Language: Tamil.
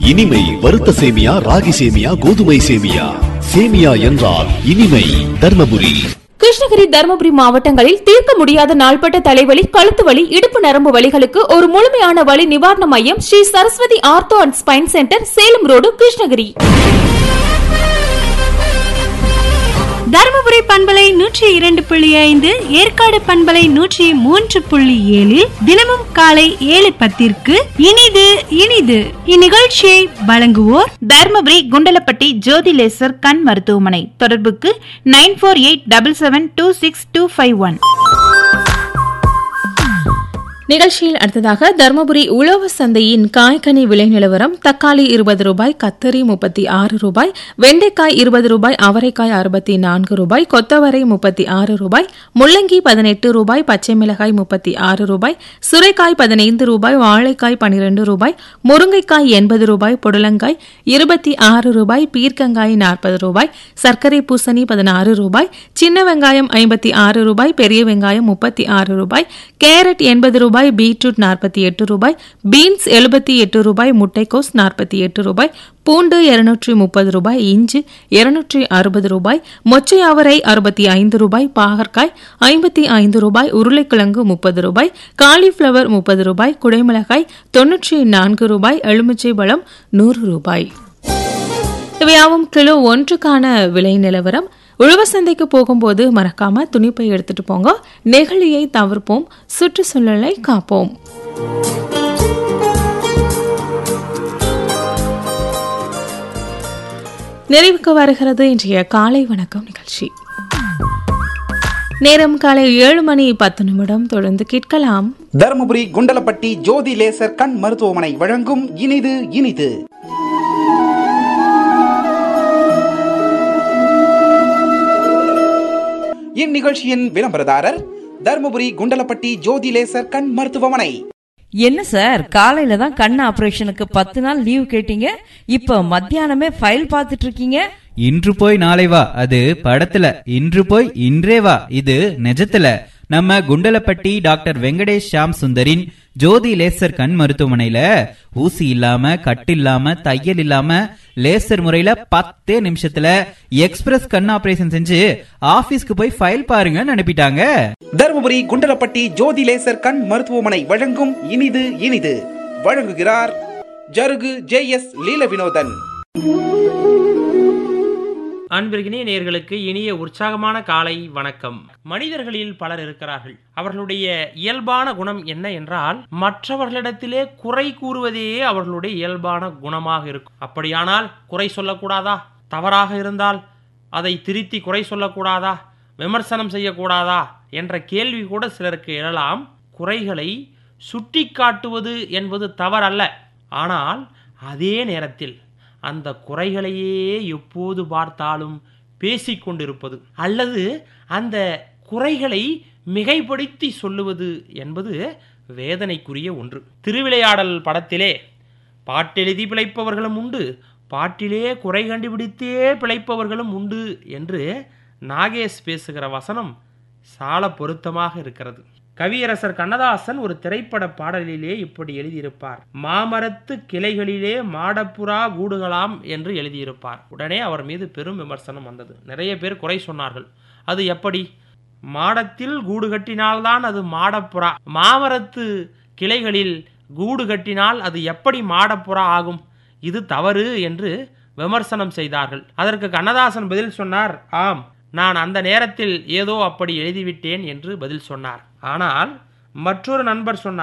இனிமை வறுத்த சேமியா ராகி சேமியா கோதுமை சேமியா சேமியா என்றால் இனிமை தர்மபுரி கிருஷ்ணகிரி தருமபுரி மாவட்டங்களில் தீர்க்க முடியாத நாள்பட்ட தலைவலி கழுத்து வலி இடுப்பு நரம்பு வலிகளுக்கு ஒரு முழுமையான வலி நிவாரண மையம் Shri Saraswati ortho and spine centre Salem road Krishnagiri Dharmapuri பண்பலை நூற்றி இரண்டு புள்ளி ஐந்து ஏற்காடு பண்பலை நூற்றி மூன்று புள்ளி ஏழில் தினமும் காலை ஏழு பத்திற்கு இனிது இனிது இந்நிகழ்ச்சியை வழங்குவோர் தர்மபுரி குண்டலப்பட்டி ஜோதி லேசர் கண் மருத்துவமனை தொடர்புக்கு nine four eight double seven two six two five one நிகழ்ச்சியில் அடுத்ததாக தருமபுரி உழவு சந்தையின் காய்கனி விலை நிலவரம் தக்காளி இருபது ரூபாய் கத்தரி முப்பத்தி ஆறு ரூபாய் வெண்டைக்காய் இருபது ரூபாய் அவரைக்காய் அறுபத்தி நான்கு ரூபாய் கொத்தவரை முப்பத்தி ஆறு ரூபாய் முள்ளங்கி பதினெட்டு ரூபாய் பச்சை மிளகாய் முப்பத்தி ஆறு ரூபாய் சுரைக்காய் பதினைந்து ரூபாய் வாழைக்காய் பனிரெண்டு ரூபாய் முருங்கைக்காய் எண்பது ரூபாய் புடலங்காய் இருபத்தி ஆறு ரூபாய் பீர்க்கங்காய் நாற்பது ரூபாய் சர்க்கரை பூசணி பதினாறு ரூபாய் சின்ன வெங்காயம் ஐம்பத்தி ஆறு ரூபாய் பெரிய வெங்காயம் முப்பத்தி ஆறு ரூபாய் கேரட் எண்பது ரூபாய் பீட்ரூட் நாற்பத்தி எட்டு ரூபாய் பீன்ஸ் எழுபத்தி எட்டு ரூபாய் முட்டைக்கோஸ் நாற்பத்தி எட்டு ரூபாய் பூண்டு இருநூற்றி முப்பது ரூபாய் இஞ்சி இருநூற்றி அறுபது ரூபாய் மொச்சை அவரை அறுபத்தி ஐந்து ரூபாய் பாகற்காய் ஐம்பத்தி ஐந்து ரூபாய் உருளைக்கிழங்கு முப்பது ரூபாய் காலிஃபிளவர் முப்பது ரூபாய் குடைமிளகாய் தொன்னூற்றி நான்கு ரூபாய் எலுமிச்சை பழம் நூறு ரூபாய் இவையாவும் கிலோ ஒன்றுக்கான விலை நிலவரம் உழவர் சந்தைக்கு போகும்போது மறக்காம துணிப்பை எடுத்துட்டு போங்க நெகிழியை தவிர்ப்போம் சுற்றுச்சூழலை காப்போம் நிறைவுக்கு வருகிறது இன்றைய காலை வணக்கம் நிகழ்ச்சி நேரம் காலை ஏழு மணி பத்து நிமிடம் தொடர்ந்து கேட்கலாம் தருமபுரி குண்டலப்பட்டி ஜோதி லேசர் கண் மருத்துவமனை வழங்கும் இனிது இனிது இந்நிகழ்ச்சியின் விளம்பரதாரர் தருமபுரி குண்டலப்பட்டி ஜோதி லேசர் கண் மருத்துவமனை என்ன சார் காலையில தான் கண் ஆபரேஷனுக்கு பத்து நாள் லீவ் கேட்டீங்க இப்ப மத்தியானமே ஃபைல் பார்த்துட்டு இருக்கீங்க இன்று போய் நாளை வா அது படத்துல இன்று போய் இன்றே வா இது நிஜத்துல நம்ம குண்டலப்பட்டி டாக்டர் வெங்கடேஷ் ஷாம் சுந்தரின் ஜோதி லேசர் கண் மருத்துவமனையில ஊசி இல்லாம கட்டு இல்லாம தையல் இல்லாம லேசர் முறையில பத்தே நிமிஷத்துல எக்ஸ்பிரஸ் கண் ஆபரேஷன் செஞ்சு ஆபீஸ்க்கு போய் ஃபைல் பாருங்கன்னு அனுப்பிட்டாங்க தருமபுரி குண்டலப்பட்டி ஜோதி லேசர் கண் மருத்துவமனை வழங்கும் இனிது இனிது வழங்குகிறார் ஜருகு ஜே எஸ் லீல வினோதன் அன்பிற்கினிய நேர்களுக்கு இனிய உற்சாகமான காலை வணக்கம் மனிதர்களில் பலர் இருக்கிறார்கள் அவர்களுடைய இயல்பான குணம் என்ன என்றால் மற்றவர்களிடத்திலே குறை கூறுவதே அவர்களுடைய இயல்பான குணமாக இருக்கும் அப்படியானால் குறை சொல்லக்கூடாதா தவறாக இருந்தால் அதை திருத்தி குறை சொல்லக்கூடாதா விமர்சனம் செய்யக்கூடாதா என்ற கேள்வி கூட சிலருக்கு எழலாம் குறைகளை சுட்டி காட்டுவது என்பது தவறல்ல ஆனால் அதே நேரத்தில் அந்த குறைகளையே எப்போது பார்த்தாலும் பேசிக்கொண்டிருப்பது அல்லது அந்த குறைகளை மிகைப்படுத்தி சொல்லுவது என்பது வேதனைக்குரிய ஒன்று திருவிளையாடல் படத்திலே பாட்டெழுதி பிழைப்பவர்களும் உண்டு பாட்டிலே குறை கண்டுபிடித்தே பிழைப்பவர்களும் உண்டு என்று நாகேஷ் பேசுகிற வசனம் சால பொருத்தமாக இருக்கிறது கவியரசர் கண்ணதாசன் ஒரு திரைப்பட பாடலிலே இப்படி எழுதியிருப்பார் மாமரத்து கிளைகளிலே மாடப்புறா கூடுகளாம் என்று எழுதியிருப்பார் உடனே அவர் மீது பெரும் விமர்சனம் வந்தது நிறைய பேர் குறை சொன்னார்கள் அது எப்படி மாடத்தில் கூடு கட்டினால்தான் அது மாடப்புறா மாமரத்து கிளைகளில் கூடு கட்டினால் அது எப்படி மாடப்புறா ஆகும் இது தவறு என்று விமர்சனம் செய்தார்கள் அதற்கு கண்ணதாசன் பதில் சொன்னார் ஆம் நான் அந்த நேரத்தில் ஏதோ அப்படி எழுதிவிட்டேன் என்று பதில் சொன்னார் ஆனால் மற்றொரு நண்பர் சொன்னார்